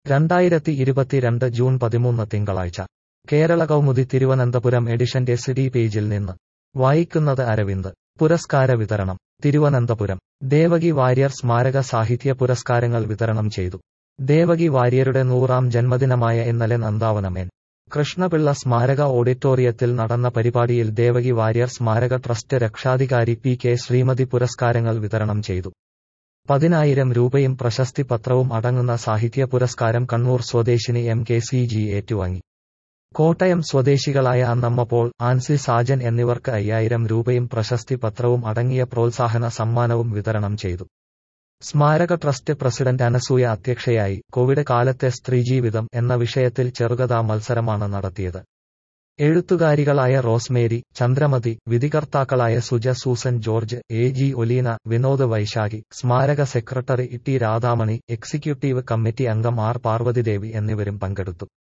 രണ്ടായിരത്തി ഇരുപത്തിരണ്ട് ജൂൺ പതിമൂന്ന് തിങ്കളാഴ്ച കേരള കൗമുദി തിരുവനന്തപുരം എഡിഷന്റെ സിഡി പേജിൽ നിന്ന് വായിക്കുന്നത് അരവിന്ദ് പുരസ്കാര വിതരണം തിരുവനന്തപുരം ദേവകി വാര്യർ സ്മാരക സാഹിത്യ പുരസ്കാരങ്ങൾ വിതരണം ചെയ്തു ദേവകി വാര്യരുടെ നൂറാം ജന്മദിനമായ ഇന്നലെ നന്ദാവനം എൻ കൃഷ്ണപിള്ള സ്മാരക ഓഡിറ്റോറിയത്തിൽ നടന്ന പരിപാടിയിൽ ദേവകി വാര്യർ സ്മാരക ട്രസ്റ്റ് രക്ഷാധികാരി പി കെ ശ്രീമതി പുരസ്കാരങ്ങൾ വിതരണം ചെയ്തു പതിനായിരം രൂപയും പ്രശസ്തി പത്രവും അടങ്ങുന്ന സാഹിത്യ പുരസ്കാരം കണ്ണൂർ സ്വദേശിനി എം കെ സി ജി ഏറ്റുവാങ്ങി കോട്ടയം സ്വദേശികളായ അന്നമ്മ പോൾ ആൻസി സാജൻ എന്നിവർക്ക് അയ്യായിരം രൂപയും പ്രശസ്തി പത്രവും അടങ്ങിയ പ്രോത്സാഹന സമ്മാനവും വിതരണം ചെയ്തു സ്മാരക ട്രസ്റ്റ് പ്രസിഡന്റ് അനസൂയ അധ്യക്ഷയായി കോവിഡ് കാലത്തെ സ്ത്രീജീവിതം എന്ന വിഷയത്തിൽ ചെറുകഥാ മത്സരമാണ് നടത്തിയത് എഴുത്തുകാരികളായ റോസ്മേരി ചന്ദ്രമതി വിധികർത്താക്കളായ സുജ സൂസൻ ജോർജ് എ ജി ഒലീന വിനോദ് വൈശാഖി സ്മാരക secretary T Radhamani executive committee അംഗം ആർ പാർവതിദേവി എന്നിവരും പങ്കെടുത്തു